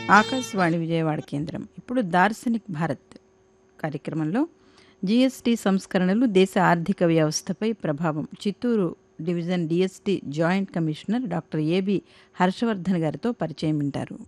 ఆకాశవాణి విజయవాడ కేంద్రం ఇప్పుడు దార్శనిక్ భారత్ కార్యక్రమంలో జీఎస్టీ సంస్కరణలు దేశ ఆర్థిక వ్యవస్థపై ప్రభావం Chittoor division GST joint commissioner doctor AB Harshavardhan గారితో పరిచయం వింటారు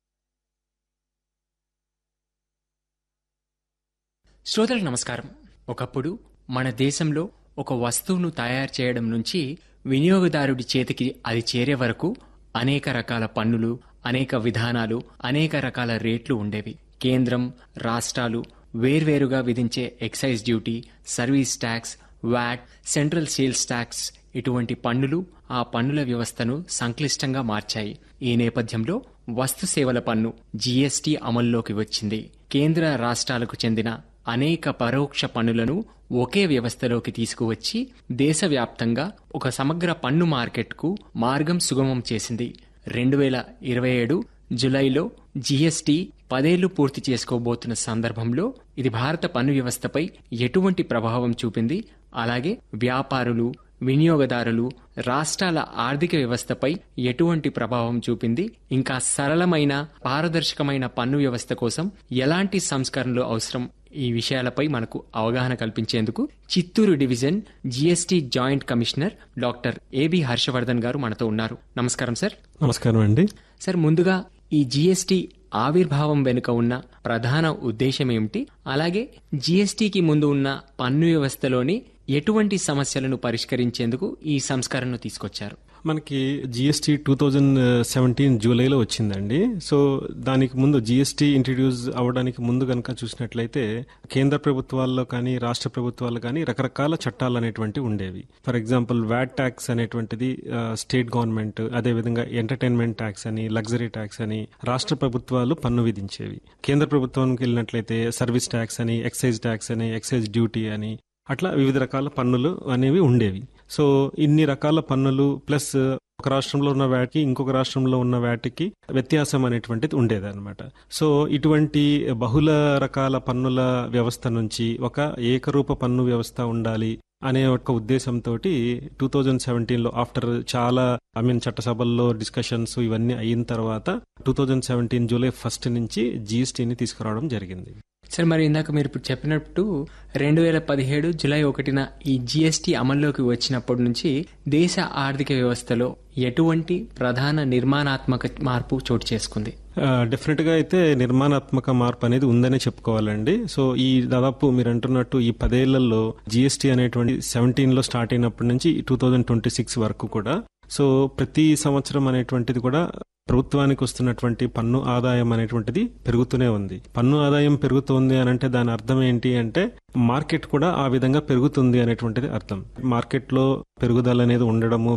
శ్రోతలకు నమస్కారం ఒకప్పుడు మన దేశంలో ఒక వస్తువును తయారు చేయడం నుంచి వినియోగదారుడి చేతికి అది చేరే వరకు అనేక రకాల పన్నులు అనేక విధానాలు అనేక రకాల రేట్లు ఉండేవి కేంద్రం రాష్ట్రాలు వేర్వేరుగా విధించే excise duty service tax VAT central sales tax ఇటువంటి పన్నులు ఆ పన్నుల వ్యవస్థను సంక్లిష్టంగా మార్చాయి ఈ నేపథ్యంలో వస్తు సేవల పన్ను జీఎస్టీ అమల్లోకి వచ్చింది కేంద్ర రాష్ట్రాలకు చెందిన అనేక పరోక్ష పన్నులను ఒకే వ్యవస్థలోకి తీసుకువచ్చి దేశవ్యాప్తంగా ఒక సమగ్ర పన్ను మార్కెట్కు మార్గం సుగమం చేసింది రెండు వేల ఇరవై ఏడు జులైలో జీఎస్టీ పదేళ్లు పూర్తి చేసుకోబోతున్న సందర్భంలో ఇది భారత పన్ను వ్యవస్థపై ఎటువంటి ప్రభావం చూపింది అలాగే వ్యాపారులు వినియోగదారులు రాష్ట్రాల ఆర్థిక వ్యవస్థపై ఎటువంటి ప్రభావం చూపింది ఇంకా సరళమైన పారదర్శకమైన పన్ను వ్యవస్థ కోసం ఎలాంటి సంస్కరణలు అవసరం ఈ విషయాలపై మనకు అవగాహన కల్పించేందుకు Chittoor division GST joint commissioner doctor AB Harshavardhan garu మనతో ఉన్నారు నమస్కారం సార్ నమస్కారం అండి సార్ ముందుగా ఈ జీఎస్టీ ఆవిర్భావం వెనుక ఉన్న ప్రధాన ఉద్దేశం ఏమిటి అలాగే జీఎస్టీకి ముందు ఉన్న పన్ను వ్యవస్థలోని ఎటువంటి సమస్యలను పరిష్కరించేందుకు ఈ సంస్కరణను తీసుకొచ్చారు మనకి జిఎస్టీ టూ థౌజండ్ సెవెంటీన్ జూలైలో వచ్చిందండి సో దానికి ముందు జిఎస్టీ ఇంట్రడ్యూస్ అవ్వడానికి ముందు కనుక చూసినట్లయితే కేంద్ర ప్రభుత్వాల్లో కానీ రాష్ట్ర ప్రభుత్వాల్లో కానీ రకరకాల చట్టాలు అనేటువంటి ఉండేవి ఫర్ ఎగ్జాంపుల్ వ్యాట్ ట్యాక్స్ అనేటువంటిది స్టేట్ గవర్నమెంట్ అదేవిధంగా ఎంటర్టైన్మెంట్ ట్యాక్స్ అని లగ్జరీ ట్యాక్స్ అని రాష్ట్ర ప్రభుత్వాలు పన్ను విధించేవి కేంద్ర ప్రభుత్వానికి వెళ్ళినట్లయితే సర్వీస్ ట్యాక్స్ అని ఎక్సైజ్ ట్యాక్స్ అని ఎక్సైజ్ డ్యూటీ అని అట్లా వివిధ రకాల పన్నులు అనేవి ఉండేవి సో ఇన్ని రకాల పన్నులు ప్లస్ ఒక రాష్ట్రంలో ఉన్న వాటికి ఇంకొక రాష్ట్రంలో ఉన్న వాటికి వ్యత్యాసం అనేటువంటిది ఉండేది అనమాట సో ఇటువంటి బహుళ రకాల పన్నుల వ్యవస్థ నుంచి ఒక ఏకరూప పన్ను వ్యవస్థ ఉండాలి అనే ఒక ఉద్దేశంతో టూ థౌజండ్ సెవెంటీన్లో ఆఫ్టర్ చాలా ఐ మీన్ చట్టసభల్లో డిస్కషన్స్ ఇవన్నీ అయిన తర్వాత two thousand seventeen July first నుంచి జీఎస్టీని తీసుకురావడం జరిగింది సార్ మరి ఇందాక మీరు ఇప్పుడు చెప్పినట్టు రెండు వేల పదిహేడు జులై ఒకటిన ఈ జీఎస్టీ అమల్లోకి వచ్చినప్పటి నుంచి దేశ ఆర్థిక వ్యవస్థలో ఎటువంటి ప్రధాన నిర్మాణాత్మక మార్పు చోటు చేసుకుంది డెఫినెట్ గా అయితే నిర్మాణాత్మక మార్పు అనేది ఉందనే చెప్పుకోవాలండి సో ఈ దాదాపు మీరు అంటున్నట్టు ఈ పదేళ్లలో జిఎస్టీ అనేటువంటి సెవెంటీన్ లో స్టార్ట్ అయినప్పటి నుంచి టూ థౌజండ్ ట్వంటీ సిక్స్ వరకు కూడా సో ప్రతి సంవత్సరం అనేటువంటిది కూడా ప్రభుత్వానికి వస్తున్నటువంటి పన్ను ఆదాయం అనేటువంటిది పెరుగుతూనే ఉంది పన్ను ఆదాయం పెరుగుతుంది అని అంటే దాని అర్థం ఏంటి అంటే మార్కెట్ కూడా ఆ విధంగా పెరుగుతుంది అనేటువంటిది అర్థం మార్కెట్లో పెరుగుదల అనేది ఉండడము